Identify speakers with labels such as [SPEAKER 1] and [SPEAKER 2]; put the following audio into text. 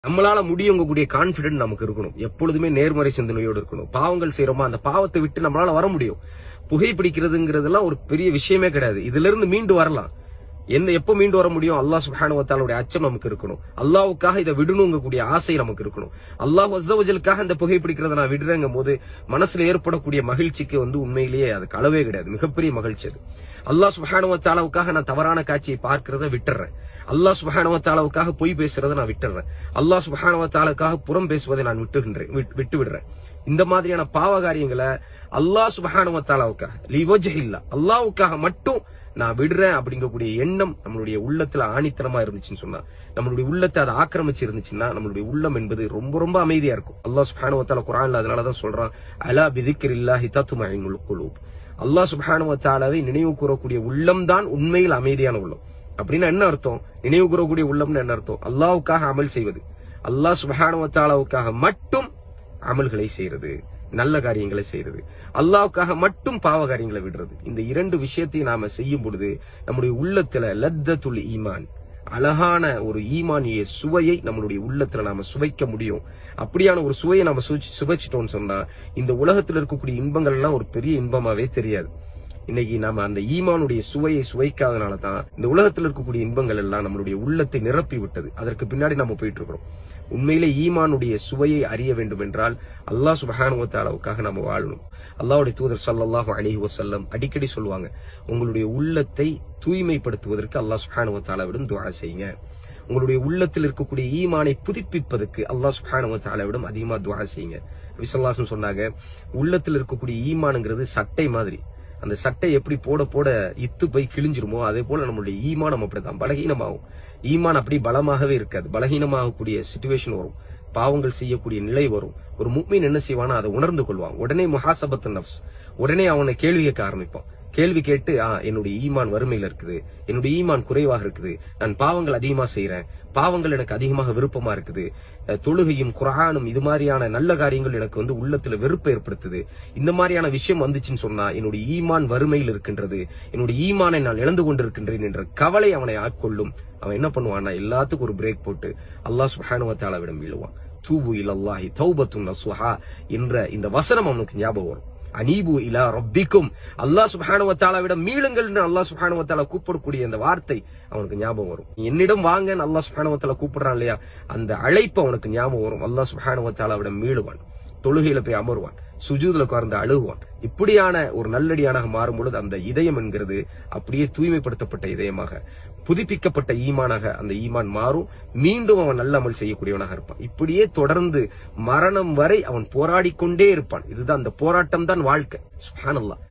[SPEAKER 1] நம்மளால முடியுங்கக்கூடிய கான்பிடன்ட் நமக்கு இருக்கணும் எப்பொழுதுமே நேர்மறை சிந்தனையோடு இருக்கணும் பாவங்கள் செய்யறோமா அந்த பாவத்தை விட்டு நம்மளால வர முடியும் புகைப்பிடிக்கிறதுங்கிறதெல்லாம் ஒரு பெரிய விஷயமே கிடையாது இதுல இருந்து மீண்டு வரலாம் எந்த எப்ப மீண்டு வர முடியும் அல்லாஹ் சுப்ஹானுவத்தாலுடைய அச்சம் நமக்கு இருக்கணும் அல்லாவுக்காக இதை விடணுங்கக்கூடிய ஆசை நமக்கு இருக்கணும் அல்லாஹ் அஸ்ஸவஜலுக்காக இந்த புகைப்பிடிக்கிறத நான் விடுறேங்கும் போது மனசுல ஏற்படக்கூடிய மகிழ்ச்சிக்கு வந்து உண்மையிலேயே அதுக்கு அளவே கிடையாது மிகப்பெரிய மகிழ்ச்சி அது அல்லாஹ் சுப்ஹானுவத்தாலாவுக்காக நான் தவறான காட்சியை பார்க்கிறத விட்டுறேன் அல்லாஹ் சுபஹானவத்தாலாவுக்காக பொய் பேசுறதை நான் விட்டுறேன் அல்லாஹ் சுபஹானவத்தாலுக்காக புறம் பேசுவதை நான் விட்டுகின்றேன் விட்டு- விட்டு விடுறேன் இந்த மாதிரியான பாவ காரியங்களை அல்லாஹ் சுபஹானவத்தாலாவுக்காக லிவஜ் இல்ல அல்லாவுக்காக மட்டும் நான் விடுறேன் அப்படிங்கக்கூடிய எண்ணம் நம்மளுடைய உள்ளத்துல ஆணித்தனமா இருந்துச்சுன்னு சொன்னா நம்மளுடைய உள்ளத்தை அதை ஆக்கிரமிச்சு இருந்துச்சுன்னா நம்மளுடைய உள்ளம் என்பது ரொம்ப ரொம்ப அமைதியா இருக்கும் அல்லாஹ் சுபஹானவத்தால குரான்ல அதனாலதான் சொல்றான் அலா பிதிக்கிரில்லாஹி தத்துமயினுல் குலூப் அல்லாஹ் சுபஹானுவத்தாலாவை நினைவு கூறக்கூடிய உள்ளம் தான் உண்மையில் அமைதியான உள்ளம் அப்படின்னா என்ன அர்த்தம் நினைவு கூறக்கூடிய உள்ளம்னு என்ன அர்த்தம் அல்லாவுக்காக அமல் செய்வது அல்லாஹ் சுபஹானுவத்தாலாவுக்காக மட்டும் அமல்களை செய்யறது நல்ல காரியங்களை செய்யறது அல்லாவுக்காக மட்டும் பாவ காரியங்களை விடுறது இந்த இரண்டு விஷயத்தையும் நாம செய்யும் பொழுது நம்முடைய உள்ளத்துல லத்தத்துல் ஈமான் அழகான ஒரு ஈமானிய சுவையை நம்மளுடைய உள்ளத்துல நாம சுவைக்க முடியும் அப்படியான ஒரு சுவையை நாம சுவைச்சு- சுவைச்சிட்டோம்னு சொன்னா இந்த உலகத்துல இருக்கக்கூடிய இன்பங்கள் எல்லாம் ஒரு பெரிய இன்பமாவே தெரியாது இன்னைக்கு நாம அந்த ஈமானுடைய சுவையை சுவைக்காதனால தான் இந்த உலகத்தில் இருக்கக்கூடிய இன்பங்கள் எல்லாம் நம்மளுடைய உள்ளத்தை நிரப்பி விட்டது அதற்கு பின்னாடி நம்ம போயிட்டு இருக்கிறோம் உண்மையிலே ஈமானுடைய சுவையை அறிய வேண்டும் என்றால் அல்லாஹ் சுபஹானுவத்தாலாவுக்காக நம்ம வாழணும் அல்லாஹ்வுடைய தூதர் ஸல்லல்லாஹு அலைஹி வஸல்லம் அடிக்கடி சொல்லுவாங்க உங்களுடைய உள்ளத்தை தூய்மைப்படுத்துவதற்கு அல்லாஹ் சுபஹானுவத்தாலாவிடம் துஆ செய்யுங்க உங்களுடைய உள்ளத்தில் இருக்கக்கூடிய ஈமானை புதுப்பிப்பதற்கு அல்லாஹ் சுப்ஹானஹு வ தஆலாவிடம் அதிகமா துஆ செய்யுங்க நபி ஸல்லல்லாஹு அலைஹி வஸல்லம் சொன்னாங்க உள்ளத்தில் இருக்கக்கூடிய ஈமானுங்கிறது சட்டை மாதிரி அந்த சட்டை எப்படி போட போட இத்து போய் கிழிஞ்சிருமோ அதே போல நம்மளுடைய ஈமானம் அப்படிதான் பலகீனமாகும் ஈமான் அப்படி பலமாகவே இருக்காது பலகீனமாகக்கூடிய சுச்சுவேஷன் வரும் பாவங்கள் செய்யக்கூடிய நிலை வரும் ஒரு முக்மீன் என்ன செய்வானா அதை உணர்ந்து கொள்வான் உடனே முஹாசபத்து நப்ஸ் உடனே அவனை கேள்வி கேட்க ஆரம்பிப்பான் கேள்வி கேட்டு ஆ என்னுடைய ஈமான் வறுமையில இருக்குது என்னுடைய ஈமான் குறைவாக இருக்குது நான் பாவங்கள் அதிகமா செய்றேன் பாவங்கள் எனக்கு அதிகமாக விருப்பமா இருக்குது அஹ், தொழுகையும் குரானும் இது மாதிரியான நல்ல காரியங்கள் எனக்கு வந்து உள்ளத்துல வெறுப்பை ஏற்படுத்துது இந்த மாதிரியான விஷயம் வந்துச்சுன்னு சொன்னா என்னுடைய ஈமான் வறுமையில் இருக்கின்றது என்னுடைய ஈமானை நான் இழந்து கொண்டிருக்கின்றேன் என்ற கவலை அவனை ஆட்கொள்ளும் அவன் என்ன பண்ணுவான்னா எல்லாத்துக்கும் ஒரு பிரேக் போட்டு அல்லாஹ் சுப்ஹானஹு வ தஆலாவிடம் வீழுவான் தூபு இலல்லாஹி தௌபத்துன் நசுஹா என்ற இந்த வசனம் அவனுக்கு ஞாபகம் வரும் அனீபு இலா ரப்பிக்கும் அல்லாஹ் சுப்ஹானஹு வ தஆலாவிடம் மீளுங்கள்னு அல்லாஹ் சுப்ஹானஹு வ தஆலா கூப்பிடக்கூடிய அந்த வார்த்தை அவனுக்கு ஞாபகம் வரும் என்னிடம் வாங்கன்னு அல்லாஹ் சுப்ஹானஹு வ தஆலா கூப்பிடுறான் இல்லையா அந்த அழைப்பு அவனுக்கு ஞாபகம் வரும் அல்லாஹ் சுப்ஹானஹு வ தஆலாவிடம் மீளுவான் தொழுகையில போய் அமருவான் சுஜூதுல உட்கார்ந்து அழுகுவான் இப்படியான ஒரு நல்லடியானாக மாறும் பொழுது அந்த இதயம் என்கிறது அப்படியே தூய்மைப்படுத்தப்பட்ட இதயமாக புதுப்பிக்கப்பட்ட ஈமானாக அந்த ஈமான் மாறும் மீண்டும் அவன் நல்ல அமல் செய்யக்கூடியவனாக இருப்பான் இப்படியே தொடர்ந்து மரணம் வரை அவன் போராடிக் கொண்டே இருப்பான் இதுதான் அந்த போராட்டம் தான் வாழ்க்கை சுப்ஹானல்லாஹ்